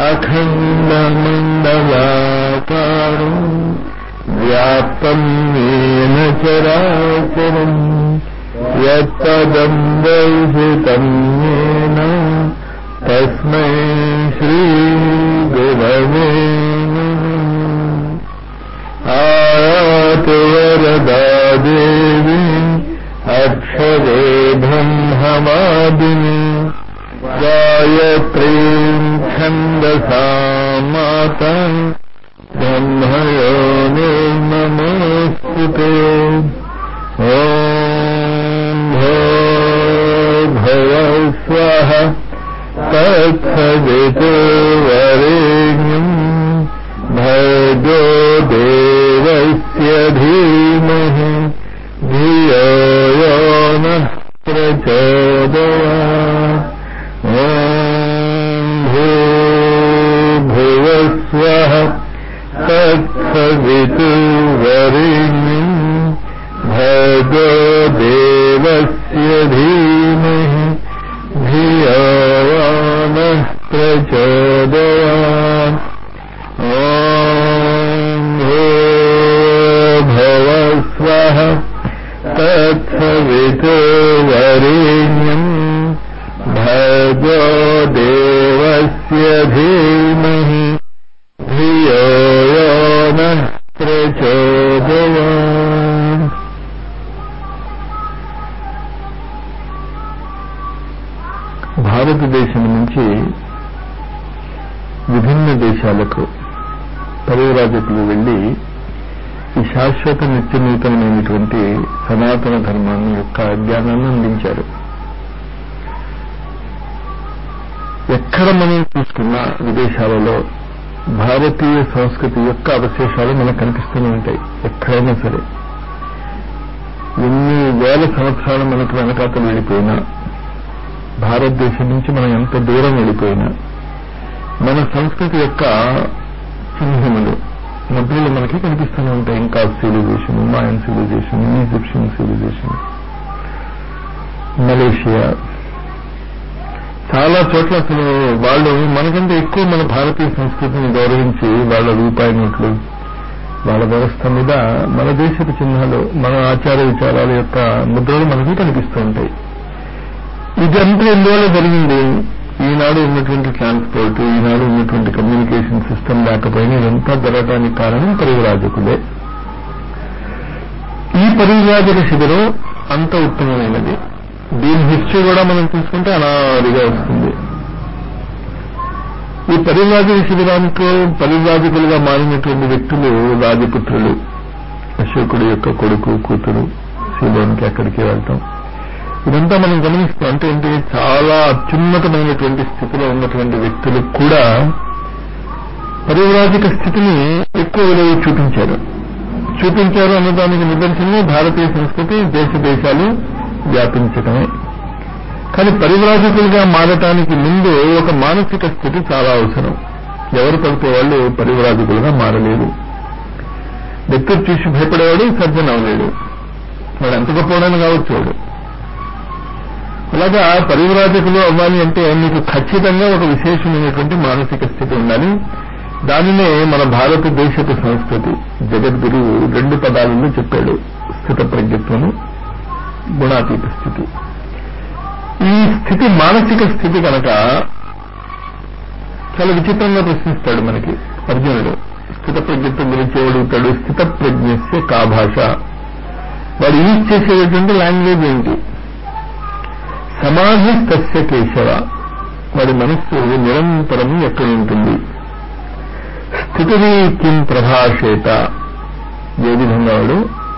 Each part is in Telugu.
अखण्डमण्डलाकारम् व्याप्तम् येन चराचरम् यत्पदम् दर्शितम् येन तस्मै श्रीगुरवे नमः आयातु वरदा देवी अक्षरे ब्रह्मवादिनी गायत्रीम् छन्दसा माता ब्रह्मयो निर्ममोऽस्तु ते ॐ भो भव स्वः तत्सवितु वरेण्यम् भर्गो देवस्य धीमहि धियो यो नः प्रचोदयात् ॐ भूर्भुवस्वः तत्सवितुर्वरेण्यम् भर्गो देवस्य धीमहि धियो यो नः प्रचोदयात् ॐ भूर्भुवस्वः तत्सवितुर्वरेण्यम् भर्गो देवस्य धीमहि धियो यो नः प्रचोदयात् భారతదేశం నుంచి విభిన్న దేశాలకు పరివరాజకులు వెళ్లి ఈ శాశ్వత నిత్యనూతనమైనటువంటి సనాతన ధర్మాన్ని యొక్క జ్ఞానాన్ని అందించారు ఎక్కడ మనం చూసుకున్నా విదేశాలలో భారతీయ సంస్కృతి యొక్క అవశేషాలు మనకు కనిపిస్తూనే ఉంటాయి ఎక్కడైనా సరే ఎన్ని వేల సంవత్సరాలు మనకు వెనకాతలు వెళ్ళిపోయినా భారతదేశం నుంచి మనం ఎంత దూరం వెళ్ళిపోయినా మన సంస్కృతి యొక్క చిహ్నములు ముద్రలు మనకి కనిపిస్తూనే ఉంటాయి ఇంకా civilization Mayan civilization Egyptian civilization Malaysia చాలా చోట్ల అసలు వాళ్ళు మనకంటే ఎక్కువ మన భారతీయ సంస్కృతిని గౌరవించి వాళ్ళ రూపాయి నోట్లు వాళ్ళ వ్యవస్థ మీద మన దేశపు చిహ్నాలు మన ఆచార విచారాల యొక్క ముద్రలు మనకి కనిపిస్తూ ఉంటాయి ఇదంతా ఎందువల్ల జరిగింది ఈనాడు ఉన్నటువంటి ట్రాన్స్పోర్ట్ ఈనాడు ఉన్నటువంటి కమ్యూనికేషన్ సిస్టమ్ లేకపోయినా ఇదంతా జరగడానికి కారణం పరివరాజకులే ఈ పరివరాజక శిబిరం అంత ఉత్తమమైనది దీని హిస్టరీ కూడా మనం చూసుకుంటే అనాదిగా వస్తుంది ఈ పరివ్రాజక శిబిరానికి పరివ్రాజకులుగా మారినటువంటి వ్యక్తులు రాజపుత్రులు అశోకుడు యొక్క కొడుకు కూతురు శిలోనికి అక్కడికి వెళ్తాం ఇదంతా మనం గమనిస్తాం అంటే ఏంటి చాలా అత్యున్నతమైనటువంటి స్థితిలో ఉన్నటువంటి వ్యక్తులు కూడా పరివ్రాజక స్థితిని ఎక్కువ విలువ చూపించారు చూపించారు అన్నదానికి నిదర్శనమే భారతీయ సంస్కృతి దేశ దేశాలు వ్యాపించటమే కానీ పరివ్రాజకులుగా మారటానికి ముందు ఒక మానసిక స్థితి చాలా అవసరం ఎవరు పడితే వాళ్ళు పరివ్రాజకులుగా మారలేరు వ్యక్తులు చూసి భయపడేవాడు సర్జన్ అవ్వలేడు వాడు ఎంత గొప్పవాడని కావచ్చు వాడు అలాగా పరివ్రాజకులు అవ్వాలి అంటే మీకు ఖచ్చితంగా ఒక విశేషమైనటువంటి మానసిక స్థితి ఉండాలి దానినే మన భారతదేశపు సంస్కృతి జగద్గురువు రెండు పదాలలో చెప్పాడు స్థిత ప్రజ్ఞత్వము గుణాతీత స్థితి ఈ స్థితి మానసిక స్థితి కనుక చాలా విచిత్రంగా ప్రశ్నిస్తాడు మనకి అర్జునుడు స్థిత ప్రజ్ఞత్వం గురించి అడుగుతాడు స్థిత ప్రజ్ఞస్య కా భాష వాడు యూజ్ చేసేటటువంటి లాంగ్వేజ్ ఏంటి సమాధి తస్య కేశవ వాడి మనస్సు నిరంతరము ఎక్కడ ఉంటుంది స్థితిని కిం ప్రభాషేత ఏ విధంగా వాడు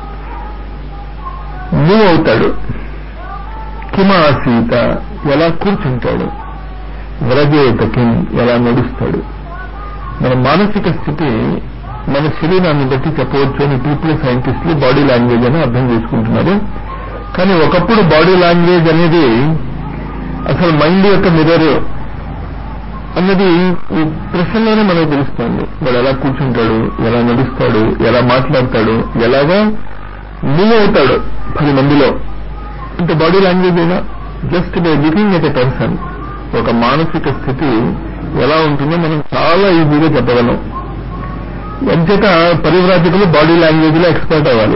మూవ్ అవుతాడు కిమాసీత ఎలా కూర్చుంటాడు వ్రజేత కిం ఎలా నడుస్తాడు మన మానసిక స్థితి మన శరీరాన్ని బట్టి చెప్పవచ్చు అని పీపుల్ సైంటిస్టులు బాడీ లాంగ్వేజ్ అని అర్థం చేసుకుంటున్నారు కానీ ఒకప్పుడు బాడీ లాంగ్వేజ్ అనేది అసలు మైండ్ యొక్క మిర్రర్ అన్నది ఈ ప్రశ్నలోనే మనకు తెలుస్తుంది వాడు ఎలా కూర్చుంటాడు ఎలా నడుస్తాడు ఎలా మాట్లాడతాడు ఎలాగా మూవ్ అవుతాడు పది మందిలో అంటే బాడీ లాంగ్వేజ్ ఏనా just by looking at a person ఒక మానసిక స్థితి ఎలా ఉంటుందో మనం చాలా ఈజీగా చెప్పగలం ఎంచేత పరివ్రాజకులు బాడీ లాంగ్వేజ్ లో ఎక్స్పర్ట్ అవ్వాలి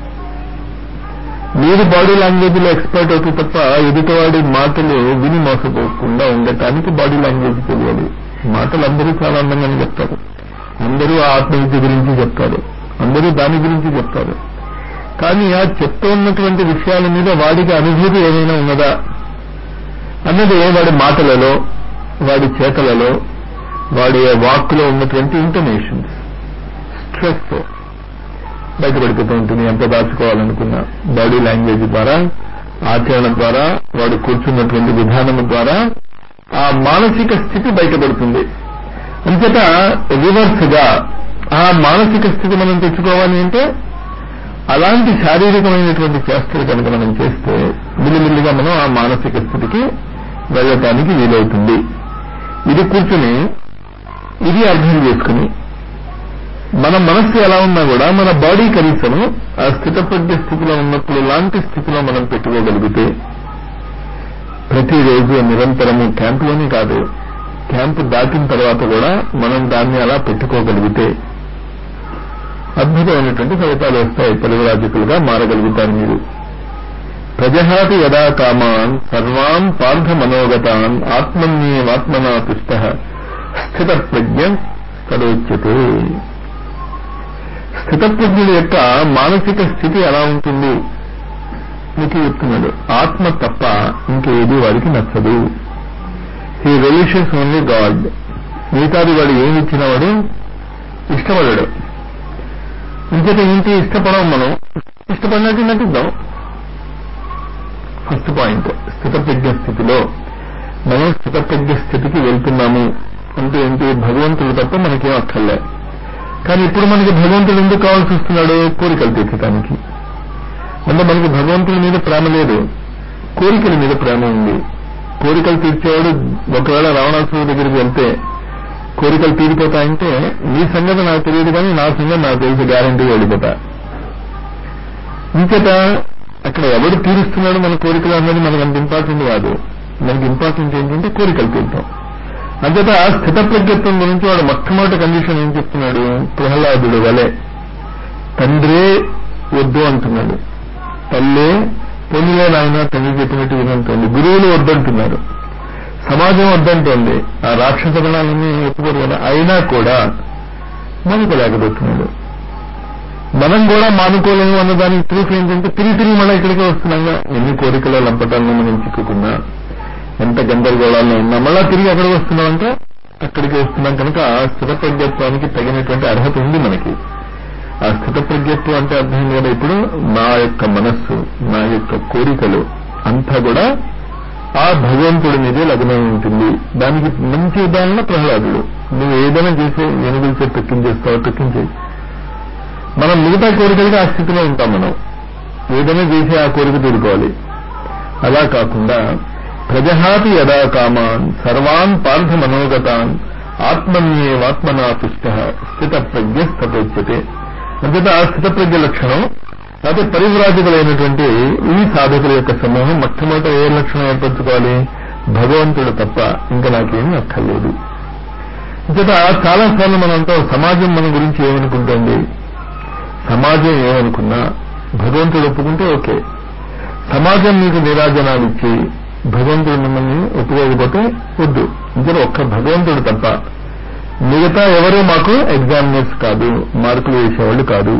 మీరు బాడీ లాంగ్వేజ్ లో ఎక్స్పర్ట్ అవుతూ తప్ప ఎదుటివాడి మాటలు విని మోసపోకుండా ఉండటానికి బాడీ లాంగ్వేజ్ తెలియాలి మాటలు అందరూ చాలా అందంగానే చెప్తారు అందరూ ఆ ఆత్మవిద్య గురించి చెప్తారు అందరూ దాని గురించి చెప్తారు కానీ ఆ చెప్తూ ఉన్నటువంటి విషయాల మీద వాడికి అనుభూతి ఏమైనా ఉన్నదా అన్నది వాడి మాటలలో వాడి చేతలలో వాడి వాక్కులో ఉన్నటువంటి ఇంటర్నేషన్స్ స్ట్రెస్ బయటపడిపోతూ ఉంటుంది ఎంత దాచుకోవాలనుకున్నా బాడీ లాంగ్వేజ్ ద్వారా ఆచరణ ద్వారా వాడు కూర్చున్నటువంటి విధానం ద్వారా ఆ మానసిక స్థితి బయటపడుతుంది అంచేత రివర్స్ గా ఆ మానసిక స్థితి మనం తెచ్చుకోవాలి అంటే అలాంటి శారీరకమైనటువంటి చేష్టలు కనుక మనం చేస్తే మిల్లిమిల్లిగా మనం ఆ మానసిక స్థితికి వెళ్ళటానికి వీలవుతుంది ఇది కూర్చుని ఇది అర్థం చేసుకుని మన మనస్సు ఎలా ఉన్నా కూడా మన బాడీ కనీసం ఆ స్థితప్రజ్ఞ స్థితిలో ఉన్నప్పుడు లాంటి స్థితిలో మనం పెట్టుకోగలిగితే ప్రతిరోజు నిరంతరము క్యాంపులోనే కాదు క్యాంపు దాటిన తర్వాత కూడా మనం దాన్ని అలా పెట్టుకోగలిగితే అద్భుతమైనటువంటి ఫలితాలు వస్తాయి పరివరాజకులుగా మారగలుగుతారు మీరు ప్రజహాతి యదా కామాన్ సర్వాన్ పార్థ మనోగతాన్ ఆత్మన్యేవాత్మనా తుష్ట స్థిత ప్రజ్ఞ తదోచ్యతే స్థితప్రజ్ఞుల యొక్క మానసిక స్థితి ఎలా ఉంటుంది మీకు చెప్తున్నాడు ఆత్మ తప్ప ఇంకేది వాడికి నచ్చదు ఈ రిలీషియస్ ఓన్లీ గాడ్ మిగతాది వాడు ఏమి ఇచ్చినా వాడు ఇష్టపడడు ఇంకేత ఇంటి ఇష్టపడం మనం ఇష్టపడినట్టు నటిద్దాం ఫస్ట్ పాయింట్ స్థితప్రజ్ఞ స్థితిలో మనం స్థితప్రజ్ఞ స్థితికి వెళ్తున్నాము అంటే ఏంటి భగవంతుడు తప్ప మనకేం అక్కర్లే కానీ ఇప్పుడు మనకి భగవంతుడు ఎందుకు కావాల్సి వస్తున్నాడు కోరికలు తీర్చడానికి అంటే మనకి భగవంతుడి మీద ప్రేమ లేదు కోరికల మీద ప్రేమ ఉంది కోరికలు తీర్చేవాడు ఒకవేళ రావణాసురుడి దగ్గరికి వెళ్తే కోరికలు తీరిపోతాయంటే నీ సంగతి నాకు తెలియదు కానీ నా సంగతి నాకు తెలిసి గ్యారంటీగా వెళ్ళిపోతా ఇంకేత అక్కడ ఎవడు తీరుస్తున్నాడు మన కోరికలు అన్నది మనకు అంత ఇంపార్టెంట్ కాదు మనకి ఇంపార్టెంట్ ఏంటంటే కోరికలు తీరుతాం అంచేత స్థితప్రజ్ఞత్వం గురించి వాడు మొట్టమొదటి కండిషన్ ఏం చెప్తున్నాడు ప్రహ్లాదుడు వలె తండ్రే వద్దు అంటున్నాడు తల్లే పొన్నులే నాయన తండ్రి చెప్పినట్టు వినంటోంది గురువులు వద్దంటున్నారు సమాజం వద్దంటోంది ఆ రాక్షస గణాలన్నీ ఒప్పుకోరు కదా అయినా కూడా మానుకోలేకపోతున్నాడు మనం కూడా మానుకోలేము అన్న దానికి ప్రూఫ్ ఏంటంటే తిరిగి తిరిగి మళ్ళీ ఇక్కడికే వస్తున్నాగా ఎన్ని కోరికల లంపటాలను మనం చిక్కుకున్నా ఎంత గందరగోళాల్లో ఉన్నా మళ్ళా తిరిగి ఎక్కడికి వస్తున్నామంటే అక్కడికి వస్తున్నాం కనుక ఆ స్థితప్రజ్ఞత్వానికి తగినటువంటి అర్హత ఉంది మనకి ఆ స్థితప్రజ్ఞత్వం అంటే అర్థం కదా ఇప్పుడు నా యొక్క మనస్సు నా యొక్క కోరికలు అంతా కూడా ఆ భగవంతుడి మీదే లగ్నమై ఉంటుంది దానికి మంచి ఉదాహరణ ప్రహ్లాదుడు నువ్వు ఏదైనా చేసే ఏనుగులు చేసి తొక్కించేస్తావు తొక్కించే మనం మిగతా కోరికలుగా ఆ స్థితిలో ఉంటాం మనం ఏదైనా చేసి ఆ కోరిక తీరుకోవాలి అలా కాకుండా ప్రజహాతి యదా కామాన్ సర్వాన్ పార్థ మనోగతాన్ ఆత్మన్యేవాత్మనా తుష్ట స్థిత ప్రజ్ఞ స్థతోచ్యతే అంతేత ఆ స్థిత ప్రజ్ఞ లక్షణం లేకపోతే పరివ్రాజకులైనటువంటి ఈ సాధకుల యొక్క సమూహం మొట్టమొదట ఏ లక్షణం ఏర్పరచుకోవాలి భగవంతుడు తప్ప ఇంకా నాకేమీ అక్కర్లేదు అంతేత చాలా సార్లు మనంతా సమాజం మన గురించి ఏమనుకుంటుంది సమాజం ఏమనుకున్నా భగవంతుడు ఒప్పుకుంటే ఓకే సమాజం మీకు నిరాజనాలు ఇచ్చి భగవంతుడు మిమ్మల్ని ఒప్పుకోకపోతే వద్దు ఇందులో ఒక్క భగవంతుడు తప్ప మిగతా ఎవరు మాకు ఎగ్జామినర్స్ కాదు మార్కులు వేసేవాళ్ళు కాదు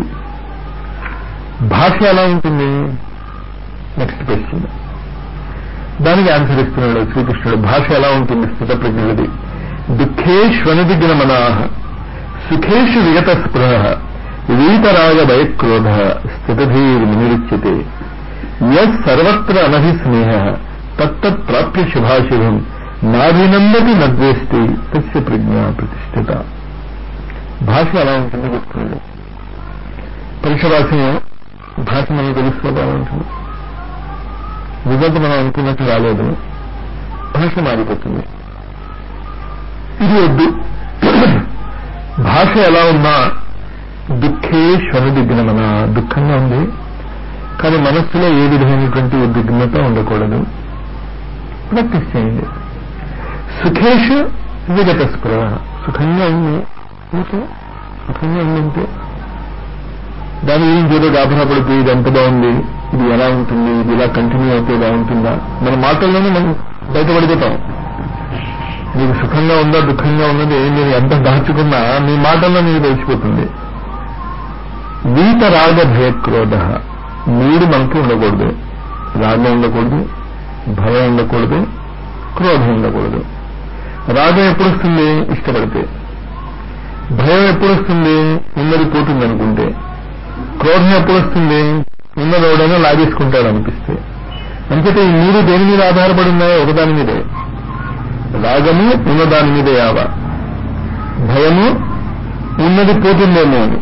భాష ఎలా ఉంటుంది నెక్స్ట్ క్వశ్చన్ దానికి ఆన్సర్ ఇస్తున్నాడు శ్రీకృష్ణుడు భాష ఎలా ఉంటుంది స్థితప్రజ్ఞులది దుఃఖేష్వనుదిగ్న మనాహ సుఖేషు విగత స్పృహ వీతరాగ భయక్రోధ స్థితధీర్ మునిరుచ్యతే యత్ సర్వత్ర అనభిస్నేహ తత్తత్ ప్రాప్య శుభాశుభం నాభినందతి నద్వేష్టి తస్య ప్రజ్ఞ ప్రతిష్ఠిత భాష ఎలా ఉంటుంది చెప్తున్నాడు పరీక్ష రాసిన భాష మనకు తెలుసుకోవడం ఉంటుంది రిజల్ట్ మనం అనుకున్నట్టు రాలేదు భాష మారిపోతుంది ఇది వద్దు భాష ఎలా ఉన్నా దుఃఖే శ్వరదిగ్నమన దుఃఖంగా ఉంది కానీ మనస్సులో ఏ విధమైనటువంటి ఉద్విగ్నత ఉండకూడదు ప్రాక్టీస్ చేయండి సుఖేష్ విగత స్పృహ సుఖంగా ఉంది ఓకే సుఖంగా ఉందంటే దాని గురించి ఏదో గాభరా పడిపోయి ఇది ఎంత బాగుంది ఇది ఎలా ఉంటుంది ఇది ఇలా కంటిన్యూ అయితే ఎలా ఉంటుందా మన మాటల్లోనే మనం బయటపడిపోతాం మీకు సుఖంగా ఉందా దుఃఖంగా ఉన్నది మీరు ఎంత దాచుకున్నా మీ మాటల్లో మీకు తెలిసిపోతుంది వీత రాగ భయ క్రోధ మూడు మనకి ఉండకూడదు రాగం ఉండకూడదు భయం ఉండకూడదు క్రోధం ఉండకూడదు రాగం ఎప్పుడు వస్తుంది ఇష్టపడితే భయం ఎప్పుడు వస్తుంది ఉన్నది పోతుంది అనుకుంటే క్రోధం ఎప్పుడు వస్తుంది ఉన్నది ఎవడైనా లాగేసుకుంటాడు అనిపిస్తే అంచేతే ఈ మూడు దేని మీద ఆధారపడి ఉన్నాయో ఒకదాని మీదే రాగము ఉన్నదాని మీదే యావ భయము ఉన్నది పోతుందేమో అని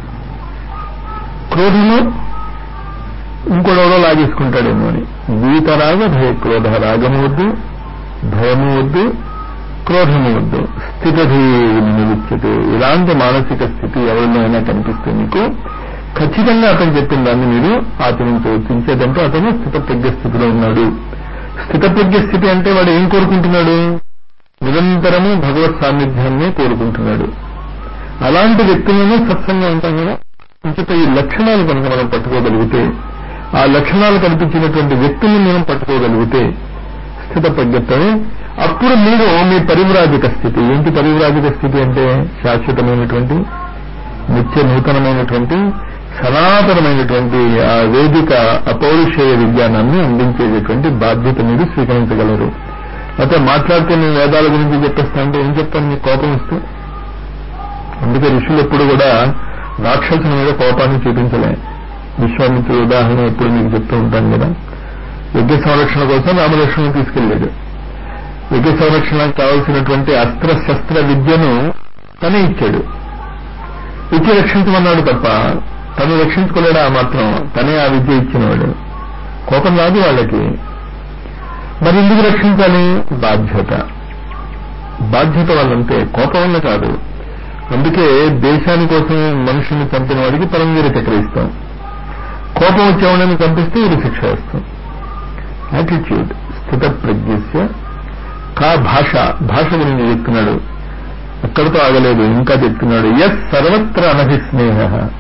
క్రోధము ఇంకోడెవడో లాగేసుకుంటాడేమో అని వీతరాగ భయ క్రోధ రాగము వద్దు భయము వద్దు క్రోధము వద్దు స్థితధీని నిలుచ్యతే ఇలాంటి మానసిక స్థితి ఎవరిలో అయినా కనిపిస్తే మీకు ఖచ్చితంగా అతను చెప్పిన దాన్ని మీరు ఆచరించవచ్చు ఇంచేదంటే అతను స్థితప్రజ్ఞ స్థితిలో ఉన్నాడు స్థితప్రజ్ఞ స్థితి అంటే వాడు ఏం కోరుకుంటున్నాడు నిరంతరము భగవత్ సాన్నిధ్యాన్ని కోరుకుంటున్నాడు అలాంటి వ్యక్తులను సత్సంగా ఉంటాం కదా ఇంకత ఈ లక్షణాలు కనుక మనం పట్టుకోగలిగితే ఆ లక్షణాలు కనిపించినటువంటి వ్యక్తుల్ని మనం పట్టుకోగలిగితే స్థిత ప్రజ్ఞతమే అప్పుడు మీరు మీ పరివ్రాజిక స్థితి ఏంటి పరివ్రాజిక స్థితి అంటే శాశ్వతమైనటువంటి నిత్య నూతనమైనటువంటి సనాతనమైనటువంటి ఆ వేదిక అపౌరుషేయ విజ్ఞానాన్ని అందించేటటువంటి బాధ్యత మీరు స్వీకరించగలరు అయితే మాట్లాడితే నేను వేదాల గురించి చెప్పేస్తా అంటే ఏం చెప్తాను మీకు కోపం వస్తే అందుకే ఋషులు ఎప్పుడు కూడా రాక్షసుల మీద కోపాన్ని చూపించలే విశ్వామిత్రుడు ఉదాహరణ ఎప్పుడు మీకు చెప్తూ ఉంటాను కదా యజ్ఞ సంరక్షణ కోసం రామలక్ష్మణ్ తీసుకెళ్లాడు యజ్ఞ సంరక్షణకు కావలసినటువంటి అస్త్ర శస్త్ర విద్యను తనే ఇచ్చాడు ఇచ్చి రక్షించమన్నాడు తప్ప తను రక్షించుకోలేడు ఆ మాత్రం తనే ఆ విద్య ఇచ్చినవాడు కోపం రాదు వాళ్ళకి మరి ఎందుకు రక్షించాలి బాధ్యత బాధ్యత వాళ్ళంతే కోపం వల్ల కాదు అందుకే దేశాని కోసం మనుషుల్ని చంపిన వాడికి పరంగీర చక్ర ఇస్తాం కోపం వచ్చేవాడిని చంపిస్తే ఇది శిక్ష వేస్తాం యాటిట్యూడ్ స్థిత ప్రజ్ఞస్య కా భాష భాష గురించి చెప్తున్నాడు అక్కడితో ఆగలేదు ఇంకా చెప్తున్నాడు ఎస్ సర్వత్ర అనభిస్నేహ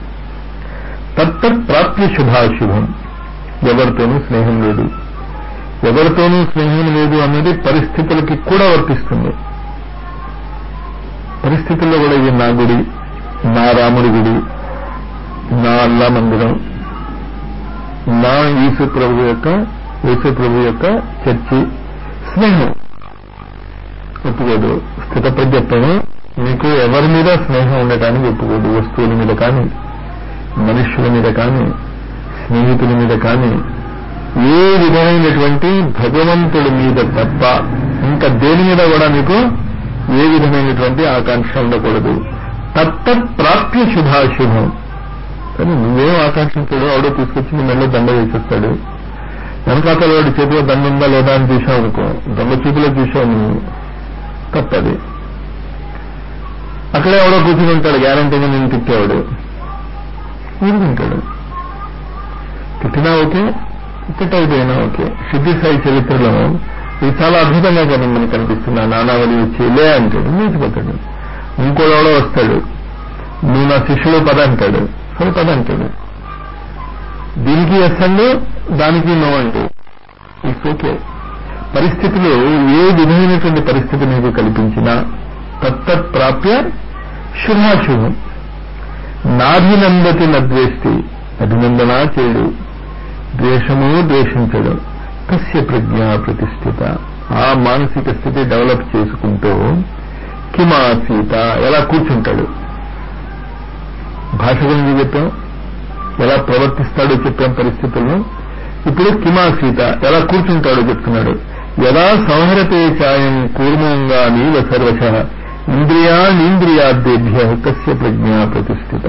తత్తత్ ప్రాప్య శుభాశుభం ఎవరితోనూ స్నేహం లేదు ఎవరితోనూ స్నేహం లేదు అన్నది పరిస్థితులకి కూడా వర్తిస్తుంది పరిస్థితుల్లో కూడా ఇది నా గుడి నా రాముడి గుడి నా అల్లా మందిరం నా యేసు ప్రభు యొక్క యేసు ప్రభు యొక్క చర్చి స్నేహం ఒప్పుకోదు స్థిత ప్రజ్ఞత్వం మీకు ఎవరి మీద స్నేహం ఉండటానికి ఒప్పుకోదు వస్తువుల మీద కానీ మనుష్యుల మీద కానీ స్నేహితుల మీద కానీ ఏ విధమైనటువంటి భగవంతుడి మీద తప్ప ఇంకా దేని మీద కూడా మీకు ఏ విధమైనటువంటి ఆకాంక్ష ఉండకూడదు తత్తత్ ప్రాప్య శుభాశుభం కానీ నువ్వేం ఆకాంక్షించాడు ఆవిడో తీసుకొచ్చి నీ మెడలో దండ వేసేస్తాడు వెనకాతల వాడి చేతిలో దండ ఉందా లేదా అని చూసావు అనుకో దొంగ చూపులో చూసావు నువ్వు తప్పది అక్కడే ఎవడో కూర్చుని ఉంటాడు గ్యారంటీగా నేను తిట్టేవాడు ఊరుకుంటాడు తిట్టినా ఓకే తిట్టయిపోయినా ఓకే సిద్ధి సాయి చరిత్రలో ఇది చాలా అద్భుతంగా కానీ మనకు కనిపిస్తుంది నానావళి వచ్చి లే అంటాడు లేచిపోతాడు ఇంకోడెవడో వస్తాడు నువ్వు నా శిష్యుడు పద అంటాడు సరే పద అంటాడు దీనికి ఎస్ అండు దానికి నో అంటూ ఇట్స్ ఓకే పరిస్థితులు ఏ విధమైనటువంటి పరిస్థితి మీకు కల్పించినా తత్తత్ ప్రాప్య శుభాశుభం నాభినందతి నద్వేష్టి అభినందన చేయడు ద్వేషము ద్వేషించడు కస్య ప్రజ్ఞ ప్రతిష్ఠిత ఆ మానసిక స్థితి డెవలప్ చేసుకుంటూ కిమాసీత ఎలా కూర్చుంటాడు భాష గురించి చెప్పాం ఎలా ప్రవర్తిస్తాడో చెప్పాం పరిస్థితుల్లో ఇప్పుడు కిమాసీత ఎలా కూర్చుంటాడో చెప్తున్నాడు ఎలా సంహరతే ఛాయం కూర్మంగా నీవ సర్వశ ఇంద్రియాణీంద్రియాద్యేభ్య కస్య ప్రజ్ఞ ప్రతిష్ఠిత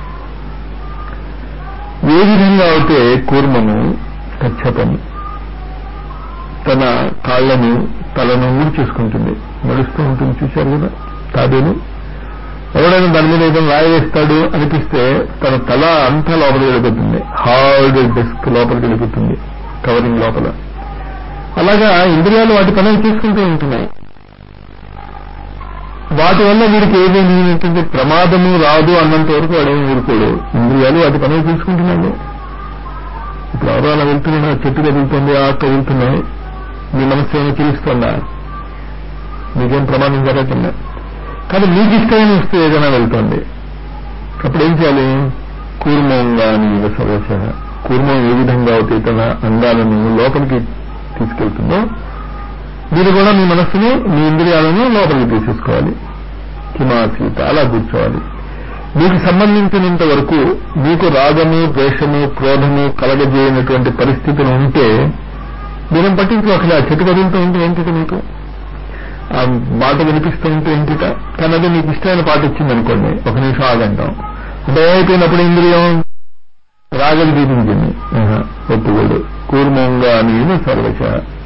ఏ విధంగా అయితే కూర్మము కచ్చపము తన కాళ్లను తలను ఊడ్చేసుకుంటుంది నడుస్తూ ఉంటుంది చూశారు కదా తాబేలు ఎవడైనా దాని మీద ఏదైనా రాయి వేస్తాడు అనిపిస్తే తన తల అంతా లోపలికి వెళ్ళిపోతుంది హార్డ్ డెస్క్ లోపలికి వెళ్ళిపోతుంది కవరింగ్ లోపల అలాగా ఇంద్రియాలు వాటి పనులు చేసుకుంటూ ఉంటున్నాయి వాటి వల్ల వీడికి ఏదేమి ప్రమాదము రాదు అన్నంత వరకు వాడేమి ఊరుకోడు ఇంద్రియాలు వాటి పనులు చూసుకుంటున్నాడు ఇప్పుడు ఎవరో అలా వెళ్తున్నా చెట్టు కదులుతుంది ఆకు కదులుతున్నాయి మీ మనస్సు ఏమైనా తెలుస్తుందా మీకేం ప్రమాదం జరగకుండా కానీ మీకు ఇష్టమైన వస్తువు ఏదైనా వెళ్తుంది అప్పుడు ఏం చేయాలి కూర్మంగా నీవ సర్వశ కూర్మం ఏ విధంగా అయితే తన అంగాలను లోపలికి తీసుకెళ్తుందో మీరు కూడా మీ మనస్సుని మీ ఇంద్రియాలను లోపలికి తీసేసుకోవాలి హిమాసీత అలా కూర్చోవాలి మీకు సంబంధించినంత వరకు మీకు రాగము ద్వేషము క్రోధము కలగజేయనటువంటి పరిస్థితులు ఉంటే మీరు పట్టించుకోకలే ఆ చెట్టు కదులుతూ ఉంటే ఏంటిది మీకు ఆ మాట వినిపిస్తూ ఉంటే ఏంటిట కానీ అదే మీకు ఇష్టమైన పాట ఇచ్చింది అనుకోండి ఒక నిమిషం ఆగంటాం అంటే ఏమైపోయినప్పుడు ఇంద్రియం రాగం చూపించింది ఆహా, ఒప్పుకోడు కూర్మంగా నేను సర్వశ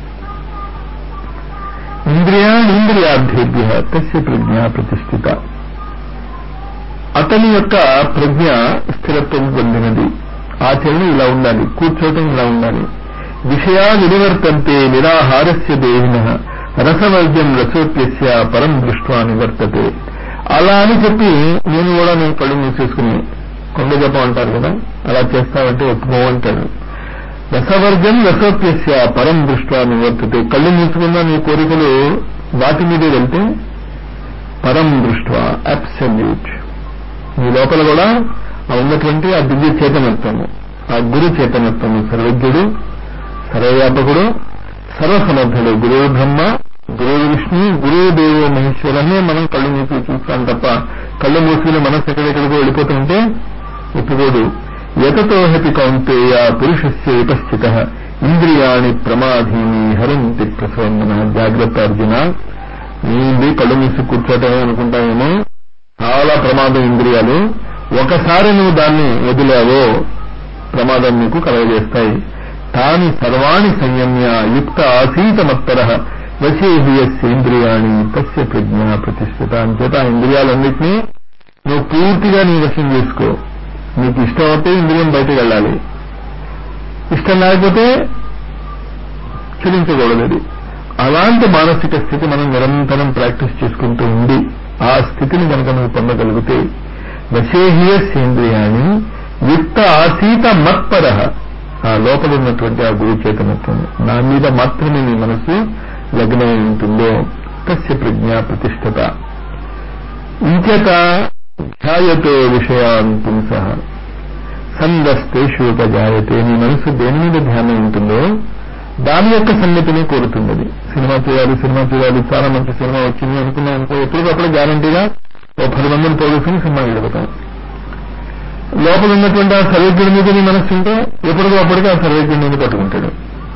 ఇంద్రియా ఇంద్రియాభ్యేభ్య తస్య ప్రజ్ఞ ప్రతిష్ఠిత అతని యొక్క ప్రజ్ఞ స్థిరత్వం పొందినది ఆచరణ ఇలా ఉండాలి కూర్చోవటం ఇలా ఉండాలి విషయా నివర్తంతే నిరాహారస్య దేహిన రసవర్జ్యం రసోప్యస్య పరం దృష్ట్వా నివర్తతే అలా అని చెప్పి నేను కూడా నేను కళ్ళు మూసేసుకుని కొండ జపం అంటారు కదా అలా చేస్తామంటే ఒప్పుకోమంటాడు రసవర్గం రసోప్యస్య పరం దృష్ట్యా నివర్తతే కళ్ళు మూసుకున్న నీ కోరికలు వాటి మీదే వెళ్తే పరం దృష్ట్యా అబ్సల్యూట్ నీ లోపల కూడా ఆ ఉన్నటువంటి ఆ దివ్య చేతనత్వము ఆ గురు చేతనత్వము సర్వజ్ఞుడు సర్వవ్యాపకుడు సర్వసమర్థుడు గురువు బ్రహ్మ గురువు విష్ణు గురువు దేవో మహేశ్వరనే మనం కళ్ళు మూసి చూస్తాం తప్ప కళ్ళు మూసుకుని మనసు ఎక్కడెక్కడికో వెళ్ళిపోతుంటే ఒప్పుకోడు యతతో హతి కౌంతేయ పురుషస్య విపశ్చిత ఇంద్రియాణి ప్రమాధీని హరంతి ప్రసవన్న జాగ్రత్త అర్జున నీంది కళ్ళు మూసి కూర్చోటమే అనుకుంటామేమో చాలా ప్రమాదం ఇంద్రియాలు ఒకసారి నువ్వు దాన్ని వదిలావో ప్రమాదం నీకు కలగజేస్తాయి తాని సర్వాణి సంయమ్య యుక్త ఆసీత మత్పర వశేహియస్సేంద్రియాణి తస్య ప్రజ్ఞ ప్రతిష్ఠిత అంచేత ఆ ఇంద్రియాలన్నింటినీ నువ్వు పూర్తిగా నీ వశం చేసుకో నీకు ఇష్టం అయితే ఇంద్రియం బయటకు వెళ్ళాలి ఇష్టం లేకపోతే చెలించకూడదు అది అలాంటి మానసిక స్థితి మనం నిరంతరం ప్రాక్టీస్ చేసుకుంటూ ఉండి ఆ స్థితిని కనుక నువ్వు పొందగలిగితే వశేహియస్సేంద్రియాణి యుక్త ఆసీత మత్పర ఆ లోపల ఉన్నటువంటి ఆ గురు చేతనత్వం నా మీద మాత్రమే నీ మనసు లగ్నమై ఉంటుందో తస్య ప్రజ్ఞ ప్రతిష్టత ఇంచేత ధ్యాయతో విషయాన్ పుంస సందస్తేషోపజాయతే నీ మనసు దేని మీద ధ్యానం ఉంటుందో దాని యొక్క సన్నిధిని కోరుతున్నది సినిమా చేయాలి సినిమా చేయాలి చాలా మంచి సినిమా వచ్చింది అనుకున్నాం అనుకో ఎప్పటికప్పుడు గ్యారంటీగా ఓ పది మందిని పోగొట్టుకుని సినిమా గడుపుతాం లోపల ఉన్నటువంటి ఆ సర్వేజ్ఞుడి మీద నీ మనస్సు ఉంటే ఎప్పటికో అప్పటికి ఆ సర్వేజ్ఞుడి మీద పట్టుకుంటాడు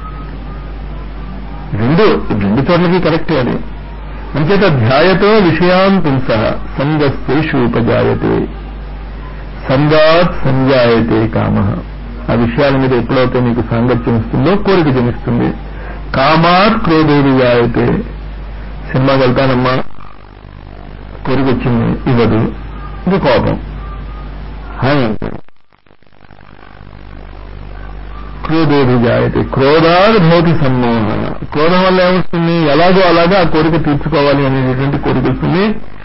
రెండు రెండు చోట్లకి కరెక్టే అది అంచేత ధ్యాయతో విషయాన్ పుంస సంగస్తేషు ఉపజాయతే సంగాత్ సంజాయతే కామ ఆ విషయాల మీద ఎప్పుడైతే నీకు సాంగత్యం ఇస్తుందో కోరిక జనిస్తుంది కామాత్ క్రోధేది జాయతే సినిమాకి వెళ్తానమ్మా కోరిక వచ్చింది ఇవ్వదు ఇంకా కోపం హాయ్ అంటాడు క్రోధేది జాయతే క్రోధాద్ భవతి సమ్మోహ క్రోధం వల్ల ఏమొస్తుంది ఎలాగో అలాగా ఆ కోరిక తీర్చుకోవాలి అనేటటువంటి కోరిక వస్తుంది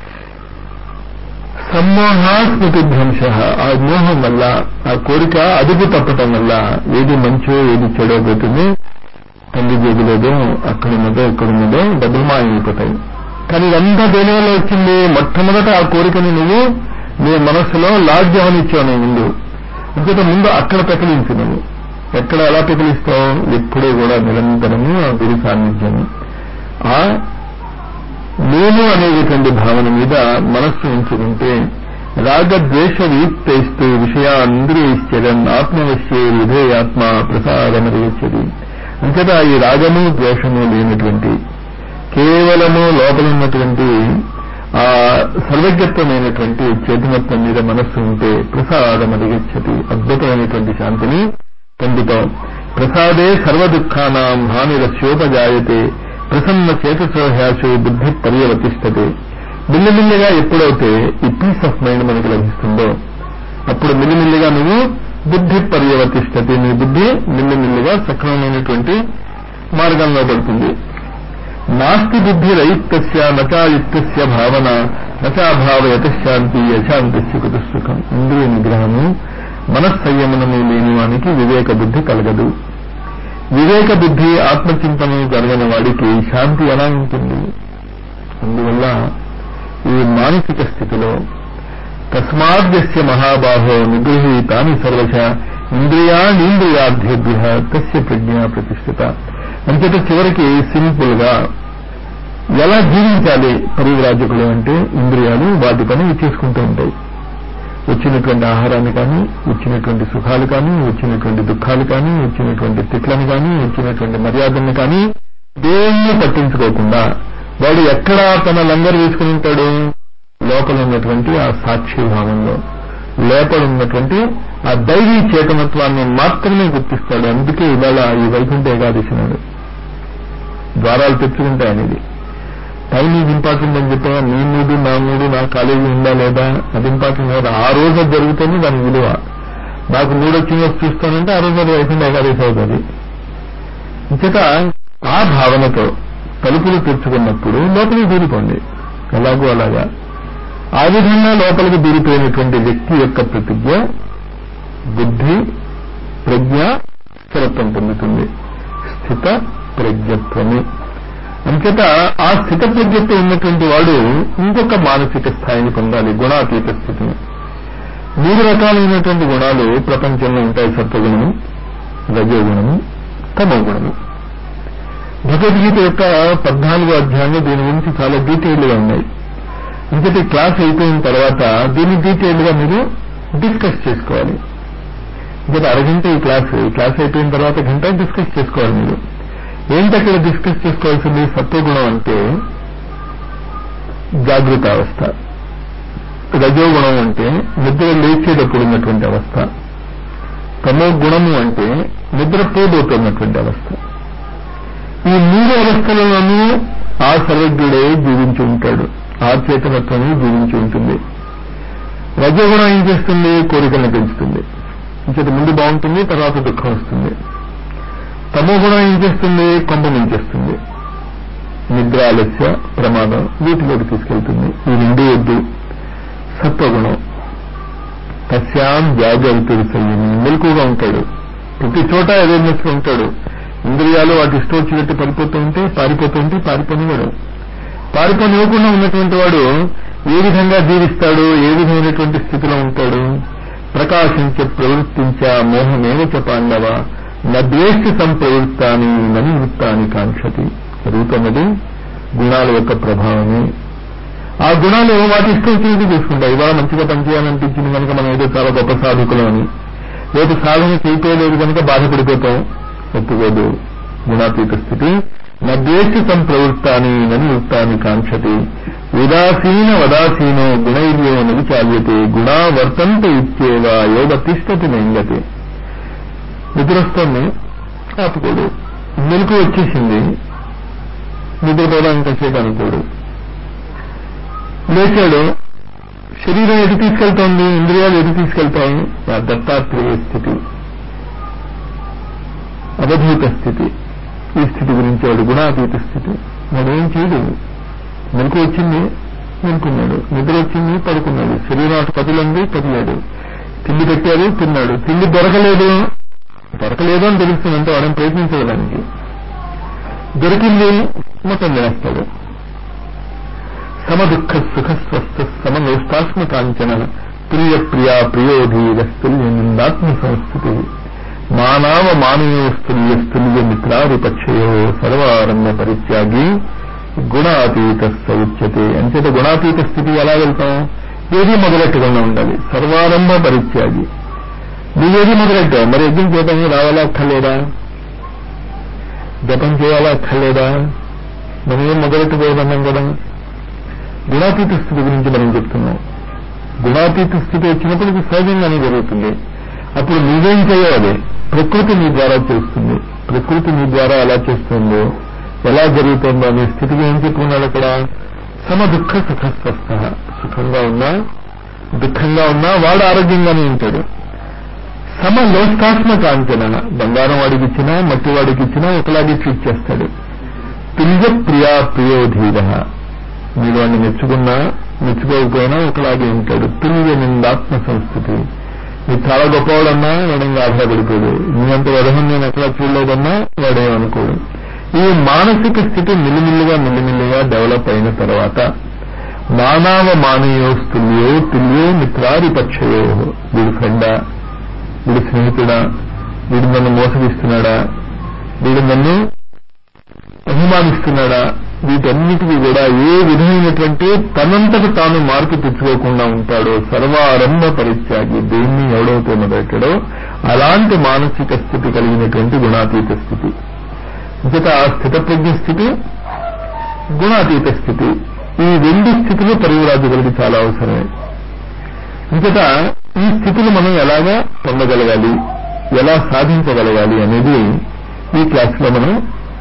సమ్మోహా స్మృతి భ్రంశ ఆ మోహం వల్ల ఆ కోరిక అదుపు తప్పటం వల్ల ఏది మంచో ఏది చెడో పోతుంది తండ్రి జేబులేదో అక్కడున్నదో ఇక్కడున్నదో డబ్బులు మాయమైపోతాయి కానీ ఇదంతా దేని వల్ల వచ్చింది మొట్టమొదట ఆ కోరికని నువ్వు నీ మనస్సులో లాడ్జ్ అవనిచ్చావు నువ్వు ముందు అంచేత ముందు అక్కడ పెకలించు నువ్వు ఎక్కడ ఎలా పెకలిస్తావు ఎప్పుడూ కూడా నిరంతరము ఆ గురు సాన్నిధ్యం ఆ నేను అనేటువంటి భావన మీద మనస్సు ఉంచుకుంటే రాగద్వేష వియుక్తైస్తూ విషయాంద్రియశ్చరన్ ఆత్మవశ్యే హృదయాత్మ ప్రసాదమరియచ్చది అంతటా ఈ రాగము ద్వేషము లేనటువంటి కేవలము లోపల ఉన్నటువంటి ఆ సర్వజ్ఞత్వమైనటువంటి చైతన్యత్వం మీద మనస్సు ఉంటే ప్రసాదమరిగచ్చతి అద్భుతమైనటువంటి శాంతిని పొందుతాం ప్రసాదే సర్వదుఃఖానాం హానిరస్యోపజాయతే ప్రసన్న చేతసో హ్యాసో బుద్ధి పర్యవతిష్టతే మిల్లిమిల్లిగా ఎప్పుడైతే ఈ పీస్ ఆఫ్ మైండ్ మనకు లభిస్తుందో అప్పుడు మిల్లిమిల్లిగా నువ్వు బుద్ధి పర్యవతిష్టతే నీ బుద్ధి మిల్లిమిల్లిగా సక్రమమైనటువంటి మార్గంలో పడుతుంది నాస్తి బుద్ధిరయుక్తస్య నచాయుక్తస్య భావన నచాభావయత శాంతి యశాంతిస్య కుత సుఖం ఇంద్రియ నిగ్రహము మనస్సంయమనము లేని వానికి వివేక బుద్ధి కలగదు వివేక బుద్ధి ఆత్మచింతన జరగని వాడికి శాంతి ఎలా ఉంటుంది అందువల్ల ఈ మానసిక స్థితిలో తస్మాద్యస్య మహాబాహో నిగృహీతాని సర్వశ ఇంద్రియాణీంద్రియాభ్యభ్య తస్య ప్రజ్ఞ ప్రతిష్ఠిత అంచేత చివరికి సింపుల్ గా ఎలా జీవించాలి పరివ్రాజకులు అంటే ఇంద్రియాలు వాటి పని చేసుకుంటూ ఉంటాయి వచ్చినటువంటి ఆహారాన్ని కానీ వచ్చినటువంటి సుఖాలు కానీ వచ్చినటువంటి దుఃఖాలు కానీ వచ్చినటువంటి తిట్లను కానీ వచ్చినటువంటి మర్యాదల్ని కానీ దేన్ని పట్టించుకోకుండా వాడు ఎక్కడ తన లంగరు వేసుకుని ఉంటాడు లోపల ఉన్నటువంటి ఆ సాక్షి భావంలో లోపల ఉన్నటువంటి ఆ దైవీ చేతనత్వాన్ని మాత్రమే గుర్తిస్తాడు అందుకే ఇవాళ ఈ వైకుంఠ ఏకాదశి నాడు ద్వారాలు తెచ్చుకుంటాయనేది టైం ఈజ్ ఇంపార్టెంట్ అని చెప్పా నీ మూడు నా మూడు నా కాలేజీ ఉందా లేదా అది ఇంపార్టెంట్ కాదు ఆ రోజు అది జరుగుతుంది దాని విలువ నాకు మూడు వచ్చిందో చూస్తానంటే ఆ రోజు అది వైకుంఠ ఏకాదశి అవుతుంది ఇంచేత ఆ భావనతో తలుపులు తెచ్చుకున్నప్పుడు లోపలికి దూరిపోండి ఎలాగో అలాగా ఆ విధంగా లోపలికి దూరిపోయినటువంటి వ్యక్తి యొక్క ప్రతిజ్ఞ బుద్ధి ప్రజ్ఞ స్థిరత్వం పొందుతుంది స్థిత ప్రజ్ఞత్వము అంచేత ఆ స్థిత ప్రజ్ఞతో ఉన్నటువంటి వాడు ఇంకొక మానసిక స్థాయిని పొందాలి గుణాతీత స్థితిని మూడు రకాలైనటువంటి గుణాలు ప్రపంచంలో ఉంటాయి సత్వగుణము రజోగుణము తమో గుణము భగవద్గీత యొక్క పద్నాలుగో అధ్యాయంలో దీని గురించి చాలా డీటెయిల్ గా ఉన్నాయి ఇంకటి క్లాస్ అయిపోయిన తర్వాత దీన్ని డీటెయిల్ గా మీరు డిస్కస్ చేసుకోవాలి ఇంకటి అరగంట ఈ క్లాస్ ఈ క్లాస్ అయిపోయిన తర్వాత గంట డిస్కస్ చేసుకోవాలి మీరు ఏంటి అక్కడ డిస్కస్ చేసుకోవాల్సింది సత్వగుణం అంటే జాగృత అవస్థ రజోగుణం అంటే నిద్ర లేచేటప్పుడు ఉన్నటువంటి అవస్థ తమో గుణము అంటే నిద్ర పోబోతున్నటువంటి అవస్థ ఈ మూడు అవస్థలలోనూ ఆ సర్వజ్ఞుడే జీవించి ఉంటాడు ఆ చేతనత్వమే జీవించి ఉంటుంది రజోగుణం ఏం చేస్తుంది కోరికలను పెంచుతుంది ఇంచేత ముందు బాగుంటుంది తర్వాత దుఃఖం వస్తుంది తమో గుణం ఏం చేస్తుంది కొంప ముంచేస్తుంది నిద్ర ఆలస్య ప్రమాదం వీటిలోకి తీసుకెళ్తుంది ఈ రెండు వద్దు సత్వగుణం తస్యాం జాగరితుడు సంయమి మెలకుగా ఉంటాడు ప్రతి చోట అవేర్నెస్ ఉంటాడు ఇంద్రియాలు వాటి ఇష్టం వచ్చినట్టు పడిపోతూ ఉంటే పారిపోతూ ఉంటే పారిపోనివాడు పారిపోనివ్వకుండా ఉన్నటువంటి వాడు ఏ విధంగా జీవిస్తాడు ఏ విధమైనటువంటి స్థితిలో ఉంటాడు ప్రకాశించ ప్రవృత్తించ మోహమేవ చ పాండవ నద్వేష్టి సంప్రవృత్తాని నని వృత్తాని కాంక్షతి జరుగుతున్నది గుణాల యొక్క ప్రభావమే ఆ గుణాలు వాటి ఇష్టం వచ్చినట్టు చూసుకుంటాయి ఇవాళ మంచిగా పనిచేయాలనిపించింది కనుక మనం ఏదో చాలా గొప్ప సాధకులు అని రేపు సాధన చేయలేదు కనుక బాధపడిపోతాం ఒప్పుకోదు గుణాతీత స్థితి నద్వేష్టి సంప్రవృత్తాని నని వృత్తాని కాంక్షతి ఉదాసీన వదాసీనో గుణైర్యో నవి చాల్యతే గుణా వర్తంత ఇచ్చేవ యోగ తిష్టతి నెంగతే నిద్రొస్తుంది ఆపుకోడు మెలకు వచ్చేసింది నిద్రపోవడానికి కాసేపు అనుకోడు లేచాడు శరీరం ఎటు తీసుకెళ్తోంది ఇంద్రియాలు ఎటు తీసుకెళ్తాయి ఆ దత్తాత్రేయ స్థితి అవధూత స్థితి ఈ స్థితి గురించి వాడు గుణాతీత స్థితి వాడు ఏం చేయడు మెలకు వచ్చింది మెలుకున్నాడు నిద్ర వచ్చింది పడుకున్నాడు శరీరం అటు కదిలింది కదిలాడు తిండి పెట్టారు తిన్నాడు తిండి దొరకలేదు దొరకలేదు అని తెలుస్తుంది అంటే వాడని ప్రయత్నించడానికి దొరికింది మొత్తం చేస్తాడు సమదుఃఖ సుఖ స్వస్థ సమలోష్టాత్మ కాంచన ప్రియ ప్రియా ప్రియోధీరస్తుల్య నిందాత్మ సంస్థితి మానావ మానయోస్తుల్య స్తుల్య మిత్రారిపక్షయో సర్వారంభ పరిత్యాగి గుణాతీత ఉచ్యతే అంచేత గుణాతీత స్థితి ఎలా వెళ్తాం ఏది మొదలెట్టకుండా ఉండాలి సర్వారంభ పరిత్యాగి నువ్వేది మొదలెట్టావు మరి యజ్ఞం చేయడానికి రావాలా అక్కర్లేదా జపం చేయాలా అక్కర్లేదా మనం ఏం మొదలెట్టకూడదన్నాం కదా గుణాతీత స్థితి గురించి మనం చెప్తున్నాం గుణాతీత స్థితి వచ్చినప్పుడు ఇది సహజంగానే జరుగుతుంది అప్పుడు నువ్వేం చేయాలి ప్రకృతి నీ ద్వారా చేస్తుంది ప్రకృతి నీ ద్వారా ఎలా చేస్తుందో ఎలా జరుగుతుందో అనే స్థితికి ఏం చెప్పుకున్నాడు అక్కడ సమ దుఃఖ సుఖ స్వస్థ సుఖంగా ఉన్నా దుఃఖంగా ఉన్నా వాడు ఆరోగ్యంగానే ఉంటాడు సమ లోష్టాత్మ కాంచన బంగారం వాడికి ఇచ్చినా మట్టి వాడికి ఇచ్చినా ఒకలాగే ట్రీట్ చేస్తాడు తుల్య ప్రియా ప్రియోధీర మీరు వాడిని మెచ్చుకున్నా మెచ్చుకోకపోయినా ఒకలాగే ఉంటాడు తుల్య నిందాత్మ సంస్కృతి మీరు చాలా గొప్పవాడన్నా వాడిని ఆధారపడిపోడు మీ అంత వరహం నేను ఎక్కడా చూడలేదన్నా వాడేమనుకోడు ఈ మానసిక స్థితి మిల్లిమిల్లిగా మిల్లిమిల్లిగా డెవలప్ అయిన తర్వాత మానవ మానయోస్తుల్యో తుల్యో మిత్రారిపక్షయో వీడు ఫ్రెండా వీడు స్నేహితుడా వీడు నన్ను మోసగిస్తున్నాడా వీడు నన్ను అభిమానిస్తున్నాడా వీటన్నిటికీ కూడా ఏ విధమైనటువంటి తనంతకు తాను మార్పు తెచ్చుకోకుండా ఉంటాడో సర్వారంభ పరిత్యాగి దేన్ని ఎవడైతే మొదలెట్టాడో అలాంటి మానసిక స్థితి కలిగినటువంటి గుణాతీత స్థితి ఇంకట ఆ స్థితప్రజ్ఞ స్థితి గుణాతీత స్థితి ఈ రెండు స్థితులు పరివరాజుಗಳಿಗೆ చాలా అవసరమే ఇంకట ఈ స్థితిని మనం ఎలాగా పొందగలగాలి ఎలా సాధించగలగాలి అనేది ఈ క్లాస్లో మనం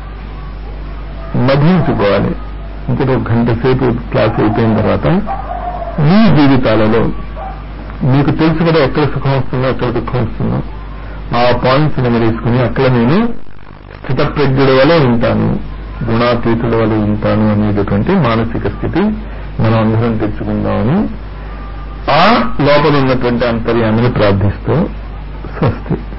మధించుకోవాలి ఇంకట ఒక గంట సేపు క్లాస్ అయిపోయిన తర్వాత మీ జీవితాలలో మీకు తెలుసు కదా ఎక్కడ సుఖం వస్తుందో ఎక్కడ దుఃఖం వస్తుందో ఆ పాయింట్స్ నెమరేసుకుని అక్కడ నేను స్థితప్రజ్ఞుడి వలె ఉంటాను గుణాతీతుల వలె ఉంటాను అనేటటువంటి మానసిక స్థితి మనం అందరం తెచ్చుకుందామని ఆ లోపల ఉన్నటువంటి అంతర్యామిని ప్రార్థిస్తూ స్వస్తి